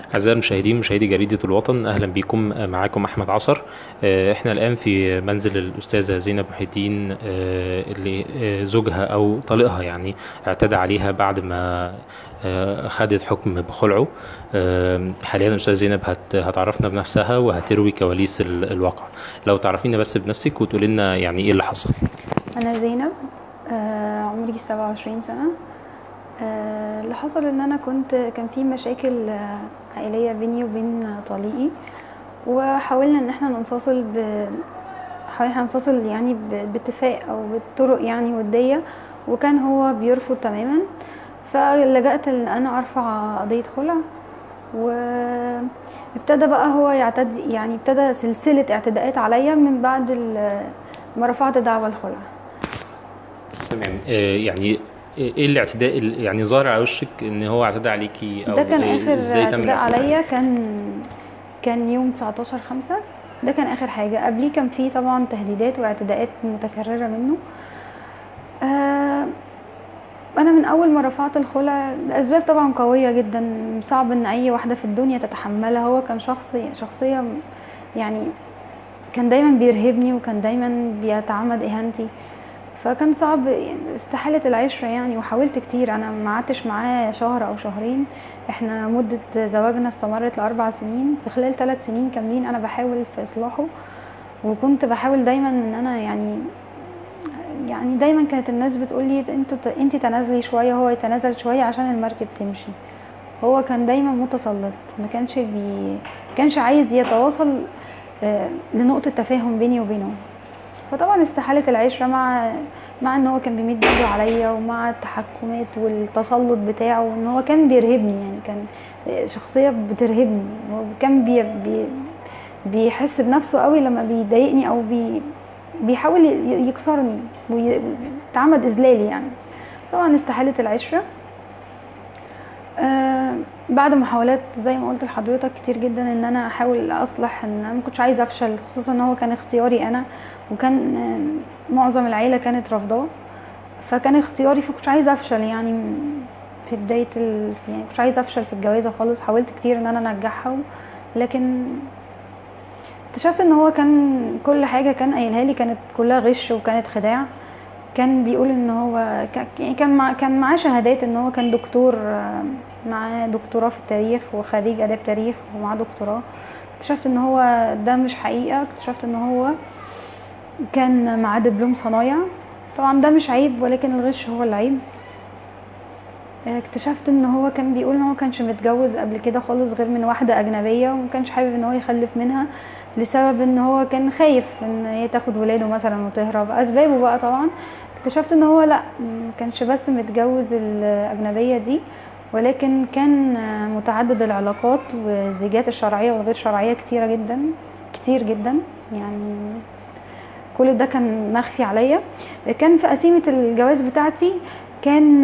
أعزائي المشاهدين مشاهدي جريدة الوطن أهلا بكم معاكم أحمد عصر آه، إحنا الآن في منزل الأستاذة زينب محي الدين آه، اللي آه، زوجها أو طليقها يعني اعتدى عليها بعد ما آه، خدت حكم بخلعه آه، حاليا الأستاذة زينب هت- هتعرفنا بنفسها وهتروي كواليس ال- الواقع لو تعرفينا بس بنفسك وتقولي لنا يعني إيه اللي حصل انا زينب آه، عمري 27 سنه آه، اللي حصل ان انا كنت كان في مشاكل آه، عائليه بيني وبين طليقي وحاولنا ان احنا ننفصل ب حاولنا ننفصل يعني ب- باتفاق او بطرق يعني وديه وكان هو بيرفض تماما فلجأت ان انا ارفع قضيه خلع وابتدى بقى هو يعتدي يعني ابتدى سلسله اعتداءات عليا من بعد ال- ما رفعت دعوى الخلع تمام آه، يعني ايه الاعتداء ال- يعني ظاهر على وشك ان هو اعتدى عليكي او ده كان إيه- اخر ازاي تم اعتداء الاعتداء عليا كان كان يوم 19 خمسة ده كان اخر حاجة قبليه كان فيه طبعا تهديدات واعتداءات متكررة منه آه انا من اول ما رفعت الخلع الاسباب طبعا قوية جدا صعب ان اي واحدة في الدنيا تتحملها هو كان شخص شخصية يعني كان دايما بيرهبني وكان دايما بيتعمد اهانتي فكان صعب يعني استحالة العشرة يعني وحاولت كتير انا ما قعدتش معاه شهر او شهرين احنا مدة زواجنا استمرت لاربع سنين في خلال ثلاث سنين كاملين انا بحاول في اصلاحه وكنت بحاول دايما ان انا يعني يعني دايما كانت الناس بتقولي انتوا انت تنازلي شويه هو يتنازل شويه عشان المركب تمشي هو كان دايما متسلط ما كانش بي كانش عايز يتواصل آه، لنقطه تفاهم بيني وبينه فطبعا استحاله العشره مع مع ان هو كان بيمد ايده عليا ومع التحكمات والتسلط بتاعه وان هو كان بيرهبني يعني كان شخصيه بترهبني هو كان بي بي بيحس بنفسه قوي لما بيضايقني او بي بيحاول ي- يكسرني ويتعمد اذلالي يعني طبعا استحاله العشره آه بعد محاولات زي ما قلت لحضرتك كتير جدا ان انا احاول اصلح ان انا ما كنتش عايزه افشل خصوصا ان هو كان اختياري انا وكان آه، معظم العيله كانت رافضاه فكان اختياري فكنتش عايزه افشل يعني م- في بدايه ال... يعني كنتش عايزه افشل في الجوازه خالص حاولت كتير ان انا انجحها و- لكن اكتشفت ان هو كان كل حاجه كان قايلها لي كانت كلها غش وكانت خداع كان بيقول ان هو ك- يعني كان مع كان معاه شهادات ان هو كان دكتور آه، معاه دكتوراه في التاريخ وخريج اداب تاريخ ومعاه دكتوراه اكتشفت ان هو ده مش حقيقه اكتشفت ان هو كان معاه دبلوم صنايع طبعا ده مش عيب ولكن الغش هو العيب اكتشفت ان هو كان بيقول ان هو كانش متجوز قبل كده خالص غير من واحده اجنبيه وما كانش حابب ان هو يخلف منها لسبب ان هو كان خايف ان هي تاخد ولاده مثلا وتهرب اسبابه بقى طبعا اكتشفت ان هو لا ما كانش بس متجوز الاجنبيه دي ولكن كان متعدد العلاقات والزيجات الشرعيه والغير شرعيه كتيره جدا كتير جدا يعني كل ده كان مخفي عليا كان في قسيمه الجواز بتاعتي كان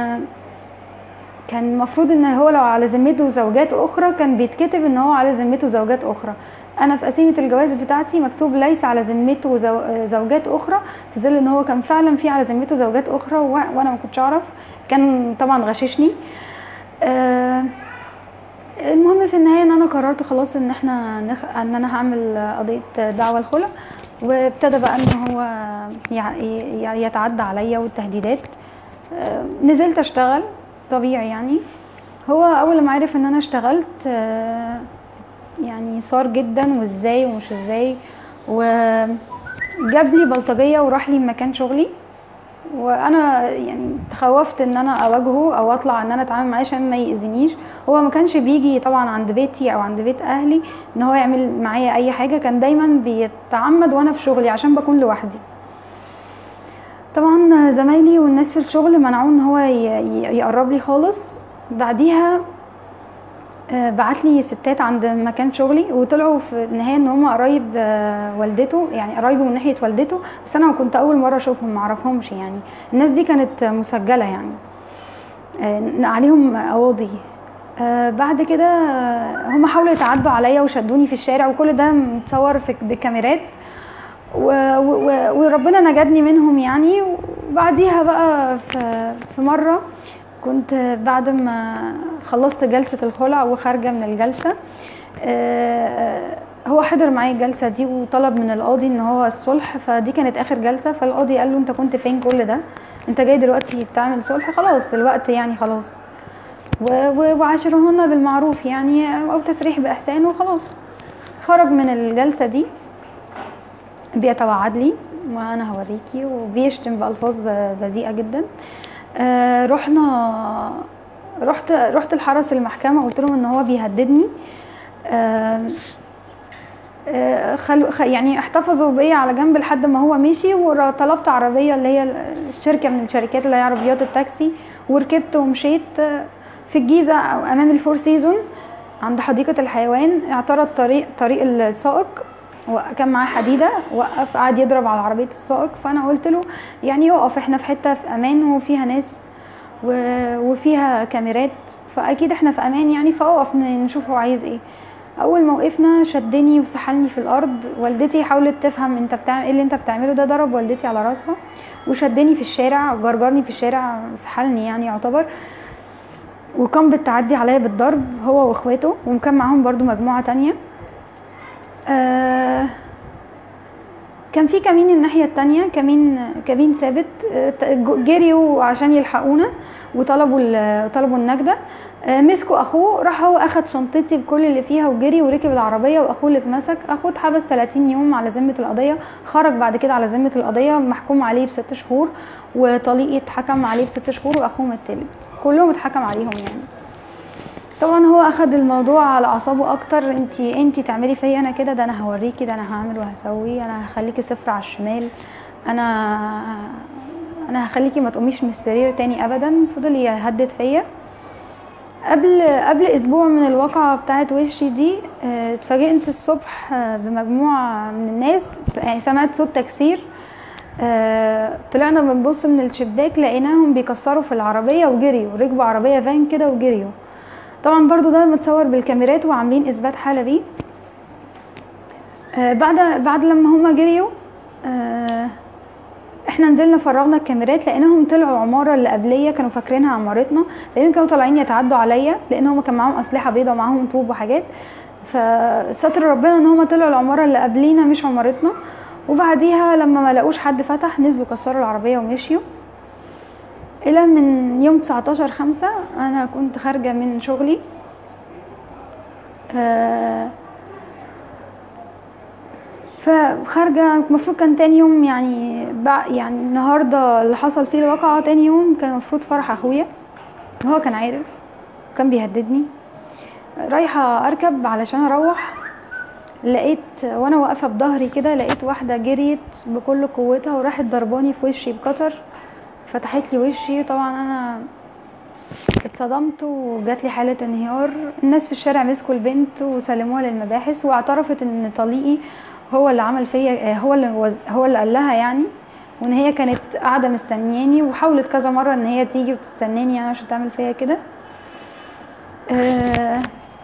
كان المفروض ان هو لو على ذمته زوجات اخرى كان بيتكتب ان هو على ذمته زوجات اخرى انا في قسيمه الجواز بتاعتي مكتوب ليس على ذمته زو- زوجات اخرى في ظل ان هو كان فعلا في على ذمته زوجات اخرى و- وانا ما كنتش اعرف كان طبعا غششني آه، المهم في النهايه ان انا قررت خلاص ان احنا نخ... ان انا هعمل قضيه دعوى الخلع وابتدى بقى ان هو يع- ي- يتعدى عليا والتهديدات آه، نزلت اشتغل طبيعي يعني هو اول ما عرف ان انا اشتغلت آه، يعني صار جدا وازاي ومش ازاي وجاب لي بلطجيه وراح لي مكان شغلي وانا يعني تخوفت ان انا اواجهه او اطلع ان انا اتعامل معاه عشان ما ياذينيش هو ما كانش بيجي طبعا عند بيتي او عند بيت اهلي ان هو يعمل معايا اي حاجه كان دايما بيتعمد وانا في شغلي عشان بكون لوحدي طبعا زمايلي والناس في الشغل منعوه ان هو ي- ي- يقرب لي خالص بعديها آه، بعت لي ستات عند مكان شغلي وطلعوا في النهايه ان هم قرايب آه، والدته يعني قرايبه من ناحيه والدته بس انا كنت اول مره اشوفهم ما اعرفهمش يعني الناس دي كانت مسجله يعني آه، عليهم قواضي آه، بعد كده آه، هم حاولوا يتعدوا عليا وشدوني في الشارع وكل ده متصور في بكاميرات و- و- وربنا نجدني منهم يعني وبعديها بقى في في مره كنت بعد ما خلصت جلسة الخلع وخارجة من الجلسة آه، هو حضر معايا الجلسة دي وطلب من القاضي ان هو الصلح فدي كانت اخر جلسة فالقاضي قال له انت كنت فين كل ده انت جاي دلوقتي بتعمل صلح خلاص الوقت يعني خلاص و- و- وعاشرهن بالمعروف يعني او تسريح باحسان وخلاص خرج من الجلسة دي بيتوعد لي وانا هوريكي وبيشتم بالفاظ بذيئه جدا آه، رحنا رحت رحت الحرس المحكمه قلت لهم ان هو بيهددني آه، آه، خلو خ- يعني احتفظوا بيا على جنب لحد ما هو مشي وطلبت عربيه اللي هي الشركه من الشركات اللي هي عربيات التاكسي وركبت ومشيت آه، في الجيزه أو امام الفور سيزون عند حديقه الحيوان اعترض طريق طريق السائق وكان معاه حديده وقف قعد يضرب على عربيه السائق فانا قلت له يعني يقف احنا في حته في امان وفيها ناس و- وفيها كاميرات فاكيد احنا في امان يعني فاقف ن- نشوف هو عايز ايه اول ما وقفنا شدني وسحلني في الارض والدتي حاولت تفهم انت بتعمل ايه اللي انت بتعمله ده ضرب والدتي على راسها وشدني في الشارع وجرجرني في الشارع سحلني يعني يعتبر وقام بالتعدي عليا بالضرب هو واخواته وكان معاهم برضو مجموعه تانية آه كان في كمين الناحية التانية كمين كمين ثابت آه، ت- جريوا عشان يلحقونا وطلبوا ال- طلبوا النجدة آه، مسكوا اخوه راح هو اخد شنطتي بكل اللي فيها وجري وركب العربية واخوه اللي اتمسك اخوه اتحبس 30 يوم على ذمة القضية خرج بعد كده على ذمة القضية محكوم عليه بست شهور وطليقي اتحكم عليه بست شهور واخوهم التالت كلهم اتحكم عليهم يعني طبعا هو اخد الموضوع على اعصابه اكتر انتي انتي تعملي فيا انا كده ده انا هوريكي ده انا هعمل وهسوي انا هخليكي صفر على الشمال انا انا هخليكي ما تقوميش من السرير تاني ابدا فضل يهدد فيا قبل قبل اسبوع من الواقعه بتاعت وشي دي اه، اتفاجئت الصبح اه، بمجموعه من الناس يعني سمعت صوت تكسير اه، طلعنا بنبص من الشباك لقيناهم بيكسروا في العربيه وجريوا ركبوا عربيه فان كده وجريوا طبعا برضو ده متصور بالكاميرات وعاملين اثبات حاله بيه آه بعد بعد لما هما جريوا آه احنا نزلنا فرغنا الكاميرات لقيناهم طلعوا عماره اللي قبليه كانوا فاكرينها عمارتنا تقريبا كانوا طالعين يتعدوا عليا لان هما كان معاهم اسلحه بيضاء ومعاهم طوب وحاجات فستر ربنا ان هما طلعوا العماره اللي قبلينا مش عمارتنا وبعديها لما ما لقوش حد فتح نزلوا كسروا العربيه ومشيوا الى من يوم 19 خمسة انا كنت خارجه من شغلي آه فخارجه المفروض كان تاني يوم يعني بع- يعني النهارده اللي حصل فيه الواقعه تاني يوم كان المفروض فرح اخويا هو كان عارف كان بيهددني رايحه اركب علشان اروح لقيت وانا واقفه بظهري كده لقيت واحده جريت بكل قوتها وراحت ضرباني في وشي بقطر فتحت لي وشي طبعا انا اتصدمت وجات لي حاله انهيار الناس في الشارع مسكوا البنت وسلموها للمباحث واعترفت ان طليقي هو اللي عمل فيا هو اللي وز- هو اللي قال لها يعني وان هي كانت قاعده مستنياني وحاولت كذا مره ان هي تيجي وتستناني يعني عشان تعمل فيا كده آه،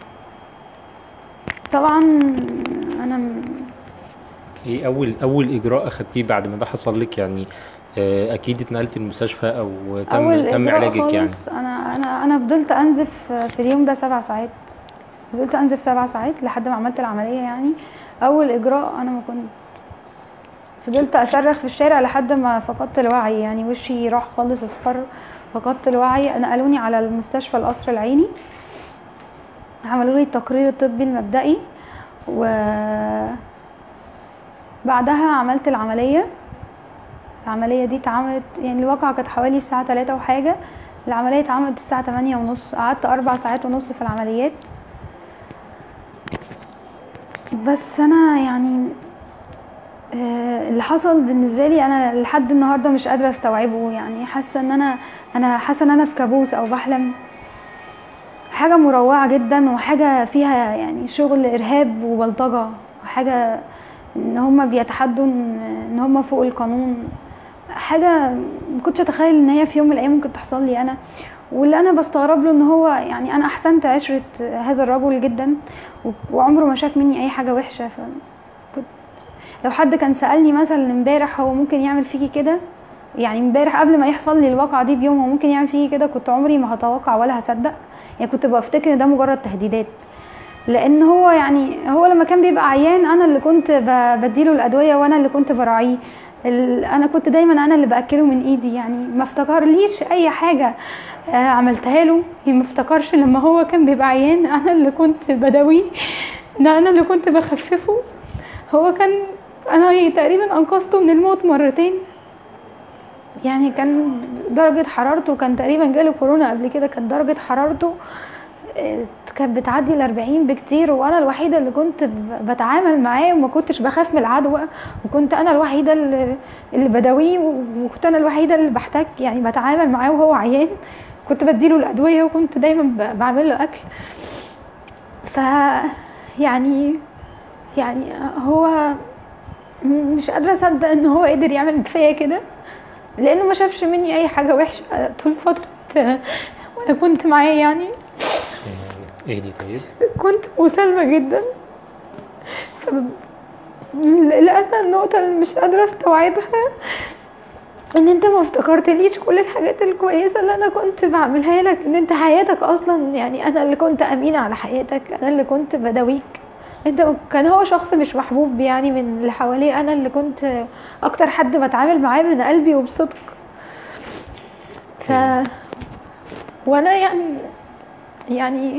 طبعا انا م- ايه اول اول اجراء اخدتيه بعد ما ده حصل لك يعني آه، اكيد اتنقلت المستشفى او تم اول تم إجراء علاجك يعني خالص انا انا انا فضلت انزف في اليوم ده سبع ساعات فضلت انزف سبع ساعات لحد ما عملت العمليه يعني اول اجراء انا ما كنت فضلت اصرخ في الشارع لحد ما فقدت الوعي يعني وشي راح خالص اصفر فقدت الوعي نقلوني على المستشفى القصر العيني عملوا لي التقرير الطبي المبدئي و بعدها عملت العمليه العملية دي اتعملت يعني الواقعة كانت حوالي الساعة تلاتة وحاجة العملية اتعملت الساعة تمانية ونص قعدت أربع ساعات ونص في العمليات بس أنا يعني آه، اللي حصل بالنسبة لي أنا لحد النهاردة مش قادرة استوعبه يعني حاسة إن أنا أنا حاسة إن أنا في كابوس أو بحلم حاجة مروعة جدا وحاجة فيها يعني شغل إرهاب وبلطجة وحاجة إن هما بيتحدوا إن إن هما فوق القانون حاجة ما كنتش أتخيل إن هي في يوم من الأيام ممكن تحصل لي أنا واللي أنا بستغرب له إن هو يعني أنا أحسنت عشرة هذا الرجل جدا و- وعمره ما شاف مني أي حاجة وحشة ف كنت لو حد كان سألني مثلا امبارح هو ممكن يعمل فيكي كده يعني امبارح قبل ما يحصل لي الواقعه دي بيوم هو ممكن يعمل فيه كده كنت عمري ما هتوقع ولا هصدق يعني كنت بفتكر ان ده مجرد تهديدات لان هو يعني هو لما كان بيبقى عيان انا اللي كنت ب- بديله الادويه وانا اللي كنت براعيه ال- انا كنت دايما انا اللي باكله من ايدي يعني ما افتكرليش اي حاجه آه، عملتها له يعني ما افتكرش لما هو كان بيبقى عيان انا اللي كنت بداويه ده انا اللي كنت بخففه هو كان انا تقريبا انقذته من الموت مرتين يعني كان درجة حرارته كان تقريبا جاله كورونا قبل كده كانت درجة حرارته آه، كانت بتعدي الأربعين بكتير وأنا الوحيدة اللي كنت ب- بتعامل معاه وما كنتش بخاف من العدوى وكنت أنا الوحيدة اللي, اللي بداويه وكنت أنا الوحيدة اللي بحتاج يعني بتعامل معاه وهو عيان كنت بديله الأدوية وكنت دايما ب- بعمل له أكل ف يعني يعني هو م- مش قادرة أصدق إن هو قدر يعمل كفاية كده لأنه ما شافش مني أي حاجة وحشة طول فترة وأنا كنت معاه يعني آه، اهدي طيب كنت مسالمة جدا ف... لأن النقطة اللي مش قادرة استوعبها ان انت ما افتكرتليش كل الحاجات الكويسة اللي انا كنت بعملها لك ان انت حياتك اصلا يعني انا اللي كنت امينة على حياتك انا اللي كنت بداويك انت كان هو شخص مش محبوب يعني من اللي حواليه انا اللي كنت اكتر حد بتعامل معاه من قلبي وبصدق ف وانا يعني يعني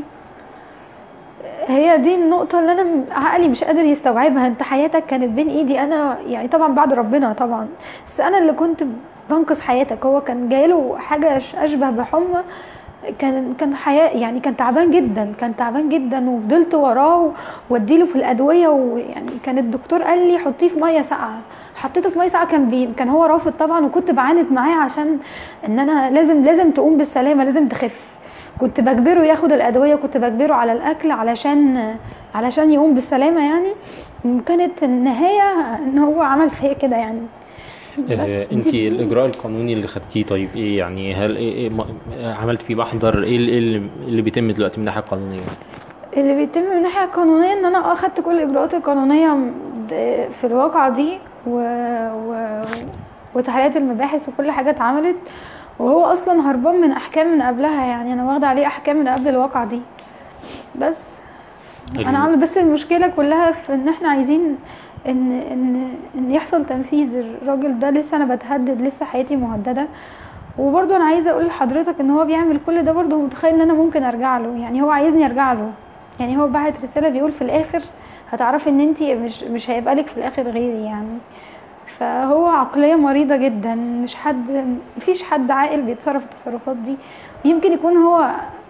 هي دي النقطة اللي أنا م- عقلي مش قادر يستوعبها أنت حياتك كانت بين إيدي أنا يعني طبعا بعد ربنا طبعا بس أنا اللي كنت بنقذ حياتك هو كان جايله حاجة ش- أشبه بحمى كان كان حياة يعني كان تعبان جدا كان تعبان جدا وفضلت وراه واديله في الأدوية ويعني كان الدكتور قال لي حطيه في مية ساقعة حطيته في ميه ساقعه كان بي كان هو رافض طبعا وكنت بعاند معاه عشان ان انا لازم لازم تقوم بالسلامه لازم تخف كنت بجبره ياخد الادويه كنت بجبره على الاكل علشان علشان يقوم بالسلامه يعني كانت النهايه ان هو عمل فيا كده يعني آه، انت دي- الاجراء القانوني اللي خدتيه طيب ايه يعني هل ايه, إيه ما- عملت فيه محضر ايه اللي, إيه اللي- اللي بيتم دلوقتي من الناحيه القانونيه اللي بيتم من الناحيه القانونيه ان انا اخدت كل الاجراءات القانونيه د- في الواقعه دي و... و... وتحليات المباحث وكل حاجه اتعملت وهو اصلا هربان من احكام من قبلها يعني انا واخده عليه احكام من قبل الواقعه دي بس ال- انا عامله بس المشكله كلها في ان احنا عايزين ان ان ان يحصل تنفيذ الراجل ده لسه انا بتهدد لسه حياتي مهدده وبرضه انا عايزه اقول لحضرتك ان هو بيعمل كل ده برضه متخيل ان انا ممكن ارجع له يعني هو عايزني ارجع له يعني هو بعت رساله بيقول في الاخر هتعرفي ان انت مش مش هيبقى لك في الاخر غيري يعني فهو عقليه مريضه جدا مش حد مفيش حد عاقل بيتصرف التصرفات دي يمكن يكون هو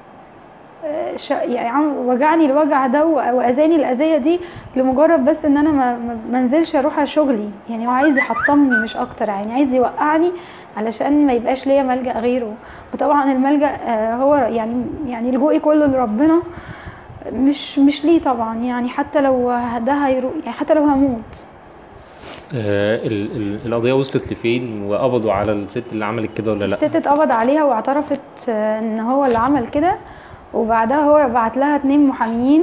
آه، شا- يعني عم- وجعني الوجع ده و- واذاني الاذيه دي لمجرد بس ان انا ما ما- ما انزلش اروح شغلي يعني هو عايز يحطمني مش اكتر يعني عايز يوقعني علشان ما يبقاش ليا ملجا غيره وطبعا الملجا آه، هو يعني يعني لجوئي كله لربنا مش مش ليه طبعا يعني حتى لو ده هيروح يعني حتى لو هموت آه ال- ال- القضيه وصلت لفين وقبضوا على الست اللي عملت كده ولا لا الست اتقبض عليها واعترفت آه، ان هو اللي عمل كده وبعدها هو بعت لها اتنين محاميين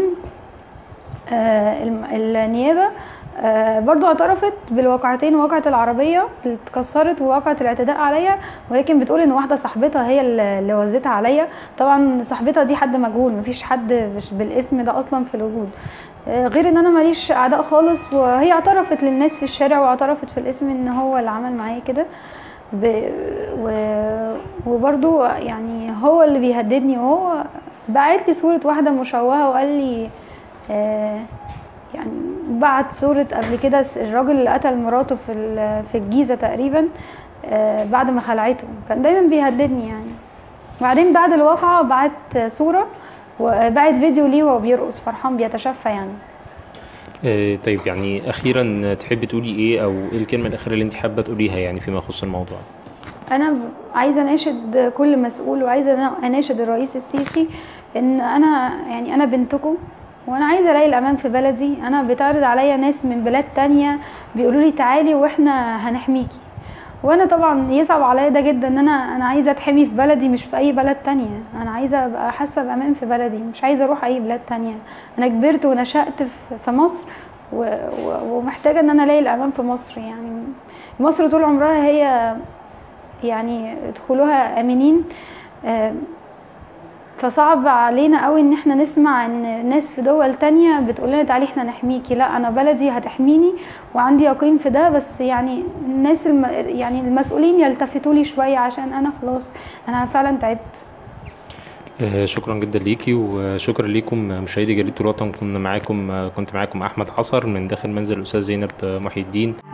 آه، الم- النيابة آه، برضو اعترفت بالواقعتين واقعة العربية اللي اتكسرت وواقعة الاعتداء عليا ولكن بتقول ان واحدة صاحبتها هي اللي اللي وزتها عليا طبعا صاحبتها دي حد مجهول مفيش حد مش بالاسم ده اصلا في الوجود آه، غير ان انا ماليش اعداء خالص وهي اعترفت للناس في الشارع واعترفت في الاسم ان هو اللي عمل معايا كده ب... و... وبرضو يعني هو اللي بيهددني وهو بعت لي صورة واحدة مشوهة وقال لي آه يعني بعت صورة قبل كده الراجل اللي قتل مراته في ال- في الجيزة تقريبا آه بعد ما خلعته كان دايما بيهددني يعني بعدين بعد الواقعة بعت صورة وبعت فيديو ليه وهو بيرقص فرحان بيتشفى يعني آه طيب يعني اخيرا تحبي تقولي ايه او ايه الكلمه الاخيره اللي انت حابه تقوليها يعني فيما يخص الموضوع انا ب- عايزه اناشد كل مسؤول وعايزه أنا- اناشد الرئيس السيسي ان انا يعني انا بنتكم وانا عايزه الاقي الامان في بلدي انا بيتعرض عليا ناس من بلاد تانية بيقولوا لي تعالي واحنا هنحميكي وانا طبعا يصعب عليا ده جدا ان انا انا عايزه اتحمي في بلدي مش في اي بلد تانية انا عايزه ابقى حاسه بامان في بلدي مش عايزه اروح اي بلاد تانية انا كبرت ونشأت في- في مصر و- و- ومحتاجه ان انا الاقي الامان في مصر يعني مصر طول عمرها هي يعني ادخلوها امنين آه، فصعب علينا قوي ان احنا نسمع ان ناس في دول تانية بتقول لنا تعالي احنا نحميكي لا انا بلدي هتحميني وعندي يقين في ده بس يعني الناس الم... يعني المسؤولين يلتفتوا لي شوية عشان انا خلاص انا فعلا تعبت آه، شكرا جدا ليكي وشكرا ليكم مشاهدي جريدة الوطن كنا معاكم كنت معاكم أحمد حصر من داخل منزل الأستاذ زينب محي الدين